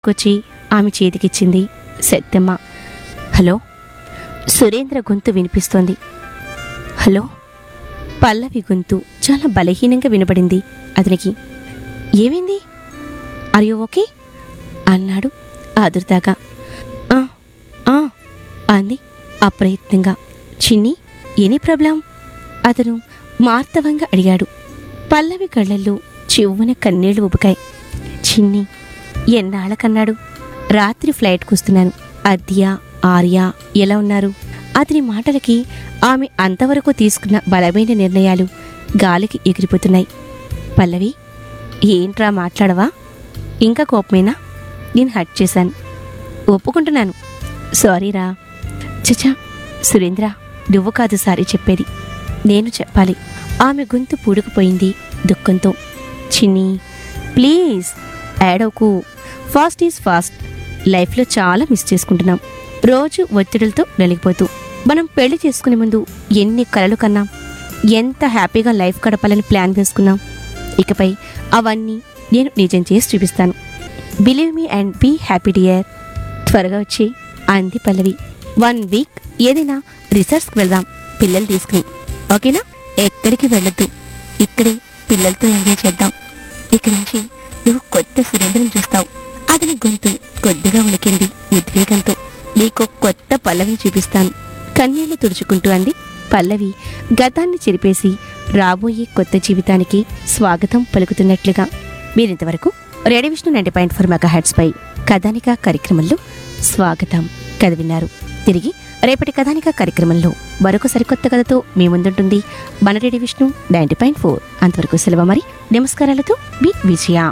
తీసుకొచ్చి ఆమె చేతికిచ్చింది సత్యమ్మ హలో సురేంద్ర గొంతు వినిపిస్తోంది హలో పల్లవి గొంతు చాలా బలహీనంగా వినబడింది అతనికి ఏమైంది ఆర్ యు ఓకే అన్నాడు ఆదుర్దాగా "ఆ, ఆ," అంది అప్రయత్నంగా చిన్ని ఎనీ ప్రాబ్లం అతను మార్తవంగా అడిగాడు పల్లవి కళ్ళల్లో చివ్వున కన్నీళ్లు ఉబకాయి చిన్ని ఎన్నాళ్ళకన్నాడు రాత్రి ఫ్లైట్కి వస్తున్నాను అద్య ఆర్య ఎలా ఉన్నారు అతని మాటలకి ఆమె అంతవరకు తీసుకున్న బలమైన నిర్ణయాలు గాలికి ఎగిరిపోతున్నాయి పల్లవి ఏంట్రా మాట్లాడవా ఇంకా కోపమేనా నేను హట్ చేశాను ఒప్పుకుంటున్నాను సారీరా చచా సురేంద్ర నువ్వు కాదు సారీ చెప్పేది నేను చెప్పాలి ఆమె గొంతు పూడుకుపోయింది దుఃఖంతో చిన్ని ప్లీజ్ ఏడవకు ఫాస్ట్ ఈజ్ ఫాస్ట్ లైఫ్లో చాలా మిస్ చేసుకుంటున్నాం రోజు ఒత్తిడులతో నలిగిపోతూ మనం పెళ్లి చేసుకునే ముందు ఎన్ని కలలు కన్నాం ఎంత హ్యాపీగా లైఫ్ గడపాలని ప్లాన్ వేసుకున్నాం ఇకపై అవన్నీ నేను నిజం చేసి చూపిస్తాను believe me and be happy dear త్వరగా వచ్చి అంది పల్లవి వన్ వీక్ ఏదైనా రిసార్ట్స్కి వెళ్దాం పిల్లలు తీసుకుని ఓకేనా ఎక్కడికి వెళ్ళొద్దు ఇక్కడే పిల్లలతో ఎంజాయ్ చేద్దాం ఇక నుంచి నువ్వు కొత్త సురేంద్రని చూస్తావు అతని గొంతు కొద్దిగా ఉనికింది ఉద్వేగంతో నీకు కొత్త పల్లవిని చూపిస్తాను కన్నీళ్లు తుడుచుకుంటూ అంది పల్లవి గతాన్ని చెరిపేసి రాబోయే కొత్త జీవితానికి స్వాగతం పలుకుతున్నట్లుగా మీరింతవరకు radio Vishnu ninety point four megahertz పై కథానిక కార్యక్రమంలో స్వాగతం కథ విన్నారు తిరిగి రేపటి కథానిక కార్యక్రమంలో మరొక సరికొత్త కథతో మీ ముందుంటుంది మన radio Vishnu ninety point four అంతవరకు సెలవు మరి నమస్కారాలతో బి విజయ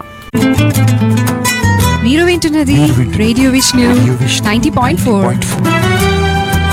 మీరు వింటున్నది మీరు వింటున్నది radio Vishnu radio Vishnu ninety point four 90.4.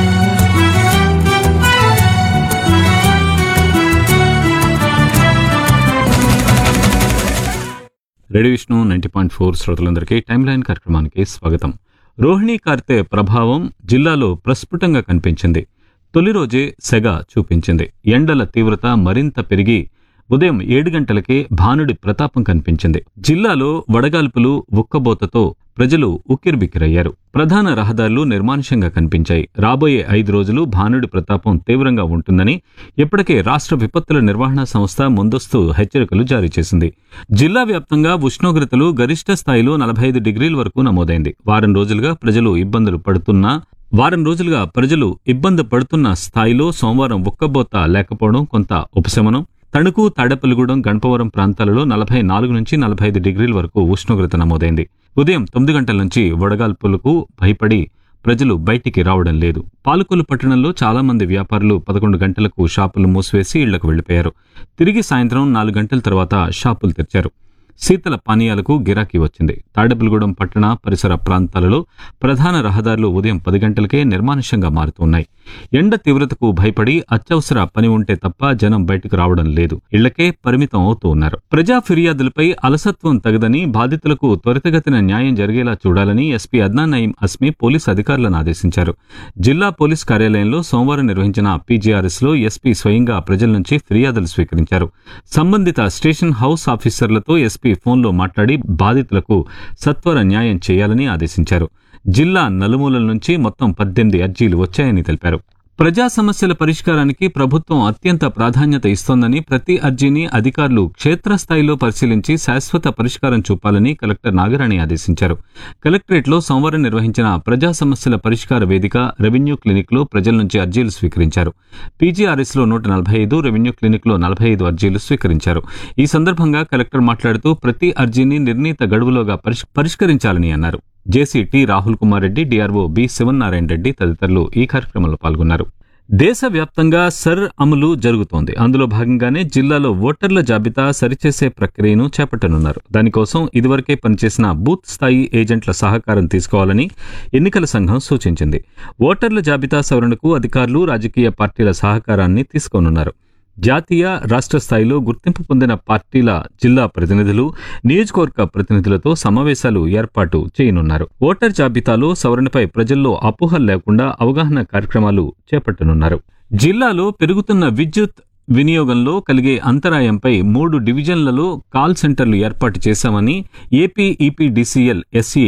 Radio Vishnu ninety point four శ్రోతలందరికీ టైమ్ లైన్ కార్యక్రమానికి స్వాగతం రోహిణీ కార్తె ప్రభావం జిల్లాలో ప్రస్ఫుటంగా కనిపించింది తొలి రోజే సెగ చూపించింది ఎండల తీవ్రత మరింత పెరిగి ఉదయం ఏడు గంటలకే భానుడి ప్రతాపం కనిపించింది జిల్లాలో వడగాల్పులు ఉక్కబోతతో ప్రజలు ఉక్కిరిబిక్కిరయ్యారు ప్రధాన రహదారులు నిర్మానుష్యంగా కనిపించాయి రాబోయే ఐదు రోజులు భానుడి ప్రతాపం తీవ్రంగా ఉంటుందని ఇప్పటికే రాష్ట్ర విపత్తుల నిర్వహణ సంస్థ ముందస్తు హెచ్చరికలు జారీ చేసింది జిల్లా వ్యాప్తంగా ఉష్ణోగ్రతలు గరిష్ట స్థాయిలో నలభై ఐదు డిగ్రీల వరకు నమోదైంది వారం రోజులుగా ప్రజలు ఇబ్బందులు పడుతున్నా వారం రోజులుగా ప్రజలు ఇబ్బంది పడుతున్న స్థాయిలో సోమవారం ఉక్కబోత లేకపోవడం కొంత ఉపశమనం తణుకు తాడేపల్లిగూడెం గణపవరం ప్రాంతాలలో నలభై నాలుగు నుంచి నలభై ఐదు డిగ్రీల వరకు ఉష్ణోగ్రత నమోదైంది ఉదయం తొమ్మిది గంటల నుంచి వడగాల్పులకు భయపడి ప్రజలు బయటికి రావడం లేదు పాలకొల్లు పట్టణంలో చాలా మంది వ్యాపారులు పదకొండు గంటలకు షాపులు మూసివేసి ఇళ్లకు వెళ్లిపోయారు తిరిగి సాయంత్రం నాలుగు గంటల తర్వాత షాపులు తెరిచారు శీతల పానీయాలకు గిరాకీ వచ్చింది తాడేపల్లిగూడెం పట్టణ పరిసర ప్రాంతాలలో ప్రధాన రహదారులు ఉదయం పది గంటలకే నిర్మానుష్యంగా మారుతున్నాయి ఎండ తీవ్రతకు భయపడి అత్యవసర పని ఉంటే తప్ప జనం బయటకు రావడం లేదు ఇళ్లకే పరిమితం అవుతూ ఉన్నారు ప్రజా ఫిర్యాదులపై అలసత్వం తగదని బాధితులకు త్వరితగతిన న్యాయం జరిగేలా చూడాలని ఎస్పీ అద్నాన్ నయీం అస్మి పోలీస్ అధికారులను ఆదేశించారు జిల్లా పోలీస్ కార్యాలయంలో సోమవారం నిర్వహించిన పీజీఆర్ఎస్ లో ఎస్పీ స్వయంగా ప్రజల నుంచి ఫిర్యాదులు స్వీకరించారు సంబంధిత స్టేషన్ హౌస్ ఆఫీసర్లతో ఎస్పీ ఫోన్లో మాట్లాడి బాధితులకు సత్వర న్యాయం చేయాలని ఆదేశించారు జిల్లా నలుమూలల నుంచి మొత్తం పద్దెనిమిది అర్జీలు వచ్చాయని తెలిపారు ప్రజా సమస్యల పరిష్కారానికి ప్రభుత్వం అత్యంత ప్రాధాన్యత ఇస్తోందని ప్రతి అర్జీని అధికారులు క్షేత్రస్థాయిలో పరిశీలించి శాశ్వత పరిష్కారం చూపాలని కలెక్టర్ నాగరాణి ఆదేశించారు కలెక్టరేట్లో సోమవారం నిర్వహించిన ప్రజా సమస్యల పరిష్కార వేదిక రెవెన్యూ క్లినిక్లో ప్రజల నుంచి అర్జీలు స్వీకరించారు పీజీఆర్ఎస్లో నూట నలభై ఐదు రెవెన్యూ క్లినిక్లో నలభై ఐదు అర్జీలు స్వీకరించారు ఈ సందర్భంగా కలెక్టర్ మాట్లాడుతూ ప్రతి అర్జీని నిర్ణీత గడువులోగా పరిష్- పరిష్కరించాలని అన్నారు JC T Rahul Kumar Reddy DRO B Sivannarayana Reddy తదితరులు ఈ కార్యక్రమంలో పాల్గొన్నారు దేశవ్యాప్తంగా సర్ అమలు జరుగుతోంది అందులో భాగంగానే జిల్లాలో ఓటర్ల జాబితా సరిచేసే ప్రక్రియను చేపట్టనున్నారు దానికోసం ఇదివరకే పనిచేసిన బూత్ స్థాయి ఏజెంట్ల సహకారం తీసుకోవాలని ఎన్నికల సంఘం సూచించింది ఓటర్ల జాబితా సవరణకు అధికారులు రాజకీయ పార్టీల సహకారాన్ని తీసుకోనున్నారు జాతీయ రాష్ట్ర స్థాయిలో గుర్తింపు పొందిన పార్టీల జిల్లా ప్రతినిధులు నియోజకవర్గ ప్రతినిధులతో సమావేశాలు ఏర్పాటు చేయనున్నారు ఓటర్ జాబితాలో సవరణపై ప్రజల్లో అపోహలు లేకుండా అవగాహన కార్యక్రమాలు చేపట్టనున్నారు జిల్లాలో పెరుగుతున్న విద్యుత్ వినియోగంలో కలిగే అంతరాయంపై మూడు డివిజన్లలో కాల్ సెంటర్లు ఏర్పాటు చేశామని ఏపీ ఈపీడీసీఎల్ ఎస్సీ